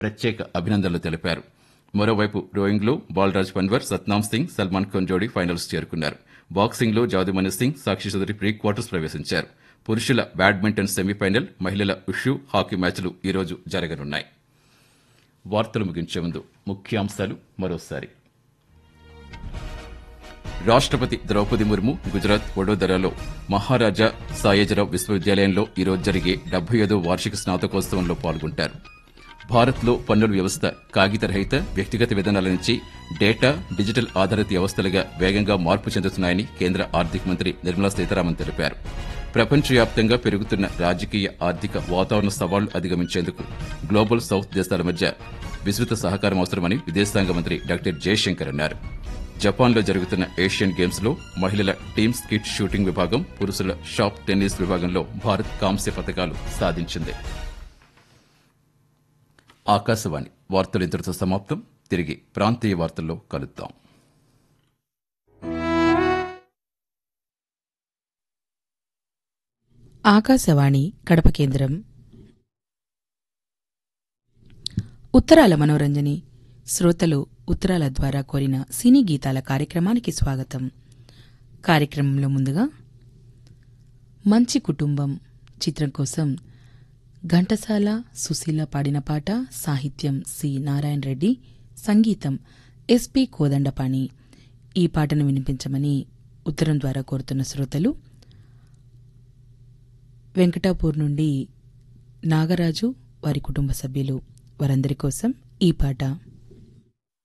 ప్రత్యేక అభినందనలు తెలిపారు మరోవైపు రోయింగ్లో బాలరాజ్ పన్వర్ సత్నామ్ సింగ్ సల్మాన్ ఖాన్ జోడీ ఫైనల్స్ చేరుకున్నారు బాక్సింగ్లో జాదుమణి సింగ్ సాక్షి చౌదరి ప్రీ క్వార్టర్స్ ప్రవేశించారు పురుషుల బ్యాడ్మింటన్ సెమీఫైనల్ మహిళల ఉషు హాకీ మ్యాచ్లు ఈరోజు జరగనున్నాయి వార్తలు ముగించే ముందు ముఖ్యాంశాలు మరోసారి రాష్ట్రపతి ద్రౌపది ముర్ము గుజరాత్ వడోదరాలో మహారాజా సాయేజరావు విశ్వవిద్యాలయంలో ఈరోజు జరిగే డెబ్బై ఐదో వార్షిక స్నాతకోత్సవంలో పాల్గొంటారు భారత్లో పన్నుల వ్యవస్థ కాగితరహిత వ్యక్తిగత విధానాల నుంచి డేటా డిజిటల్ ఆధారిత వ్యవస్థలుగా వేగంగా మార్పు చెందుతున్నాయని కేంద్ర ఆర్థిక మంత్రి నిర్మలా సీతారామన్ తెలిపారు ప్రపంచవ్యాప్తంగా పెరుగుతున్న రాజకీయ ఆర్థిక వాతావరణ సవాళ్లు అధిగమించేందుకు గ్లోబల్ సౌత్ దేశాల మధ్య విస్తృత సహకారం అవసరమని విదేశాంగ మంత్రి డాక్టర్ జయశంకర్ అన్నారు జపాన్లో జరుగుతున్న ఏషియన్ గేమ్స్ లో మహిళల టీమ్ స్కిట్ షూటింగ్ విభాగం పురుషుల షాప్ టెన్నిస్ విభాగంలో భారత్ కాంస్య పథకాలు సాధించింది ఆకాశవాణి వార్తలు ఇంతటితో సమాప్తం తిరిగి ప్రాంతీయ వార్తల్లో కలుద్దాం ఆకాశవాణి కడప కేంద్రం ఉత్తరాల మనోరంజని శ్రోతలు ఉత్తరాల ద్వారా కోరిన సినీ గీతాల కార్యక్రమానికి స్వాగతం కార్యక్రమంలో ముందుగా మంచి కుటుంబం చిత్రం కోసం ఘంటసాల సుశీల పాడిన పాట సాహిత్యం సి నారాయణ రెడ్డి సంగీతం ఎస్పి కోదండపాణి ఈ పాటను వినిపించమని ఉత్తరం ద్వారా కోరుతున్న శ్రోతలు వెంకటాపూర్ నుండి నాగరాజు వారి కుటుంబ సభ్యులు వారందరి కోసం ఈ పాట